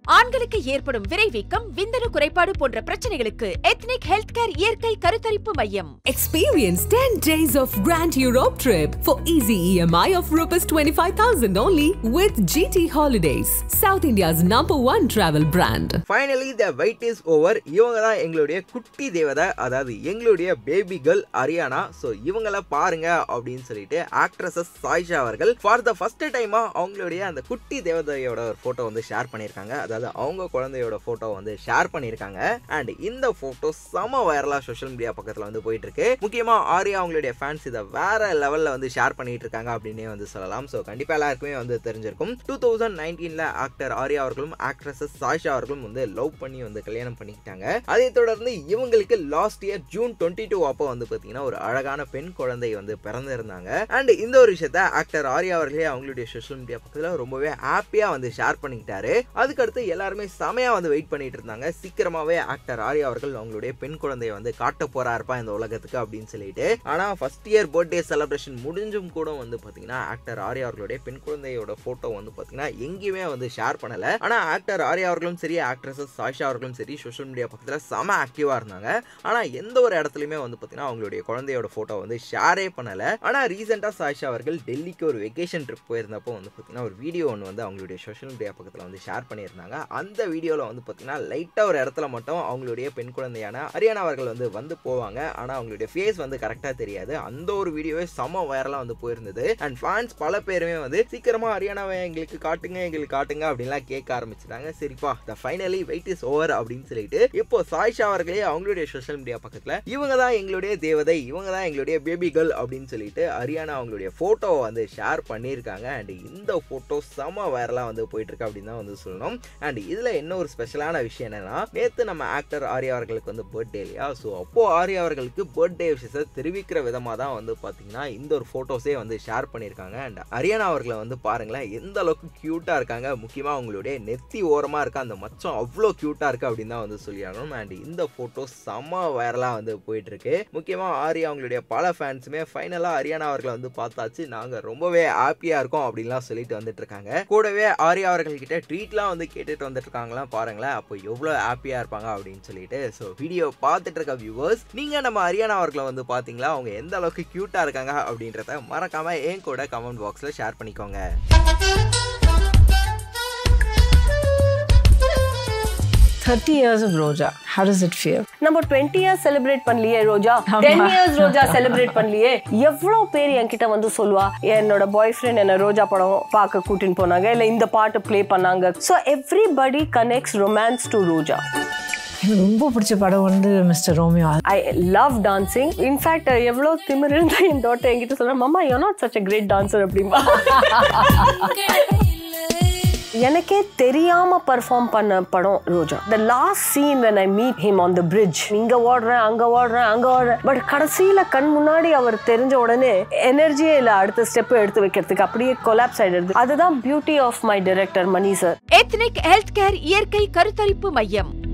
ஆண்களுக்கு ஏற்படும் விரைவீக்கம் விந்தணு குறைபாடு போன்ற பிரச்சனைகளுக்கு எத்னிக் ஹெல்த் கேர் இயற்கை கருத்தரிப்பு மையம் Experience 10 days of Grand Europe trip for easy EMI of Rs 25,000 only with GT Holidays, South India's number one travel brand. Finally the wait is over இவங்க தான் எங்களுடைய குட்டி தேவதை அதாவது எங்களுடைய பேபி கேர்ள் அரியானா ஸோ இவங்கள பாருங்க அப்படின்னு சொல்லிட்டு ஆக்ட்ரஸஸ் சாய்ஷா அவர்கள் ஃபார் த ஃபர்ஸ்ட் டைமா அவங்களுடைய அந்த குட்டி தேவதையோட ஒரு ஃபோட்டோ வந்து ஷேர் பண்ணியிருக்காங்க அதாவது அவங்க குழந்தையோட ஃபோட்டோ வந்து ஷேர் பண்ணியிருக்காங்க அண்ட் இந்த ஃபோட்டோ செம வைரலாக சோஷியல் மீடியா பக்கத்தில் வந்து போயிட்டு இருக்கு முக்கியமாக ஆரியா அவங்களுடைய ஃபேன்ஸ் இதை வேற லெவலில் வந்து ஷேர் பண்ணிட்டு இருக்காங்க அப்படின்னே வந்து சொல்லலாம் ஸோ கண்டிப்பாக எல்லாருக்குமே வந்து தெரிஞ்சிருக்கும் டூ தௌசண்ட் நைன்டீனில் ஆக்டர் ஆரியா அவர்களும் ஆக்ட்ரஸஸ் சாஷா அவர்களும் வந்து லவ் பண்ணி வந்து கல்யாணம் பண்ணிக்கிட்டாங்க அதை தொடர்ந்து இவங்களுக்கு last year June twenty two அப்போ வந்து பார்த்தீங்கன்னா ஒரு அழகான பெண் குழந்தை வந்து பிறந்திருந்தாங்க அண்ட் இந்த ஒரு விஷயத்த ஆக்டர் ஆரியா அவர்களே அவங்களுடைய சோஷியல் மீடியா பக்கத்தில் ரொம்பவே ஹாப்பியாக வந்து ஷேர் பண்ணிக்கிட்டாரு அதுக்கடுத்து எல்லாருமே செமையாக வந்து வெயிட் பண்ணிட்டு இருந்தாங்க சீக்கிரமாகவே ஆக்டர் ஆரியா அவர்கள் அவங்களுடைய பெண் குழந்தையை வந்து காட்ட போறாருப்பா இந்த உலகத்துக்கு அப்படின்னு சொல்லிட்டு ஆனால் ஃபர்ஸ்ட் இயர் பர்த்டே செலிப்ரேஷன் முடிஞ்சும் கூட வந்து பார்த்தீங்கன்னா ஆக்டர் ஆரியா அவர்களுடைய பெண் குழந்தையோட ஃபோட்டோ வந்து பார்த்தீங்கன்னா எங்கேயுமே வந்து ஷேர் பண்ணல ஆனால் ஆக்டர் ஆரியா அவர்களும் சரி ஆக்ட்ரஸஸ் சாஷா அவர்களும் சரி சோஷியல் மீடியா பக்கத்தில் செம ஆக்டிவாக இருந்தாங்க ஆனால் எந்த ஒரு இடத்துலையுமே வந்து பார்த்தீங்கன்னா அவங்களுடைய குழந்தையோட ஃபோட்டோ வந்து ஷேரே பண்ணல ஆனால் ரீசெண்டாக சாஷா அவர்கள் டெல்லிக்கு ஒரு வெக்கேஷன் ட்ரிப் போயிருந்தப்போ வந்து பார்த்தீங்கன்னா ஒரு வீடியோ ஒன்று வந்து அவங்களுடைய சோஷியல் மீடியா பக்கத்தில் வந்து ஷேர் பண்ணியிருந்தாங்க அந்த வீடியோவில் வந்து பார்த்தீங்கன்னா லைட்டாக ஒரு இடத்துல மட்டும் அவங்களுடைய பெண் குழந்தையான ஹரியானா அவர்கள் வந்து வந்து போவாங்க ஆனால் அவங்களுடைய ஃபேஸ் வந்து கரெக்டாக தெரியாது அந்த ஒரு வீடியோவே செம வைரலாக வந்து போயிருந்தது அண்ட் ஃபேன்ஸ் பல பேருமே வந்து சீக்கிரமாக ஹரியானாவை எங்களுக்கு காட்டுங்க எங்களுக்கு காட்டுங்க அப்படின்லாம் கேட்க ஆரம்பிச்சிட்டாங்க சரிப்பா the finally wait is over அப்படின்னு சொல்லிட்டு இப்போ சாய்ஷா அவர்களே அவங்களுடைய சோஷியல் மீடியா பக்கத்தில் இவங்க தான் எங்களுடைய தேவதை இவங்க தான் எங்களுடைய பேபி கேர்ள் அப்படின்னு சொல்லிட்டு ஹரியானா அவங்களுடைய ஃபோட்டோவை வந்து ஷேர் பண்ணியிருக்காங்க அண்ட் இந்த ஃபோட்டோ செம வைரலாக வந்து போயிட்டு இருக்கு அப்படின்னு தான் வந்து சொல்லணும் அண்ட் இதில் என்ன ஒரு ஸ்பெஷலான விஷயம் என்னன்னா நேற்று நம்ம ஆக்டர் ஆர்யா அவர்களுக்கு வந்து பர்த்டே இல்லையா ஸோ அப்போ ஆர்யா அவர்களுக்கு பர்த்டே விஷயத்தை தெரிவிக்கிற விதமாக தான் வந்து பார்த்தீங்கன்னா இந்த ஒரு ஃபோட்டோஸே வந்து ஷேர் பண்ணியிருக்காங்க அண்ட் ஹரியானா அவர்களை வந்து பாருங்களேன் எந்த அளவுக்கு க்யூட்டாக இருக்காங்க முக்கியமாக அவங்களுடைய நெத்தி ஓரமாக இருக்க அந்த மச்சம் அவ்வளோ க்யூட்டாக இருக்கு அப்படின்னு தான் வந்து சொல்லியாகணும் அண்ட் இந்த ஃபோட்டோ செம்ம வைரலாக வந்து போயிட்டு இருக்கு முக்கியமாக ஆர்யா அவங்களுடைய பல ஃபேன்ஸுமே ஃபைனலாக ஹரியானா அவர்களை வந்து பார்த்தாச்சு நாங்கள் ரொம்பவே ஹாப்பியாக இருக்கோம் அப்படின்லாம் சொல்லிட்டு வந்துட்டு இருக்காங்க கூடவே ஆர்யா அவர்கள்கிட்ட ட்ரீட்லாம் வந்து கேட்டுட்டு வந்துட்டு இருக்காங்களாம் பாருங்களேன் அப்போ எவ்வளோ ஹாப்பியாக இருப்பாங்க அப்படின்னு சொல்லிட்டு ஸோ வீடியோ பார்த்துட்டு இருக்க வியூவர்ஸ் நீங்கள் நம்ம ஹரியானா அவர்களை வந்து பார்த்தீங்களா அவங்க எந்த அளவுக்கு க்யூட்டாக இருக்காங்க அப்படின்றத மறக்காம என் கூட கமெண்ட் பாக்ஸில் ஷேர் பண்ணிக்கோங்க 30 years of Roja. How does it feel? நம்ம டுவெண்ட்டி இயர்ஸ் செலிப்ரேட் பண்ணலையே Roja ten years Roja celebrate பண்ணலையே எவ்வளவு பேர் என்கிட்ட வந்து சொல்லுவா என்னோட பாய் ஃப்ரெண்ட் என்ன ரோஜா படம் பார்க்க கூட்டின்னு போனாங்க இல்ல இந்த பாட்டு ப்ளே பண்ணாங்க so everybody connects romance to Roja எனக்கு ரொம்ப பிடிச்ச படம் வந்து mister Romeo I love dancing in fact எவ்வளோ திமிர் இருந்தா என் டாட்டர் என்கிட்ட சொல்ல மாமா you not such a great dancer அப்படிம்பா எனக்கே தெரியாம பெர்ஃபார்ம் பண்ண படம் Roja the last scene when I meet him on the bridge இங்க ஓடுறேன் அங்க ஓடுறேன் அங்க ஓடுறேன் பட் கடைசியில கண் முன்னாடி அவர் தெரிஞ்ச உடனே எனர்ஜியே இல்ல அடுத்த ஸ்டெப் எடுத்து வைக்கிறதுக்கு அப்படியே கொலாப்ஸ் ஆயிடுது அதுதான் beauty of my director Mani sir ethnic health care இயற்கை கருத்தரிப்பு மையம்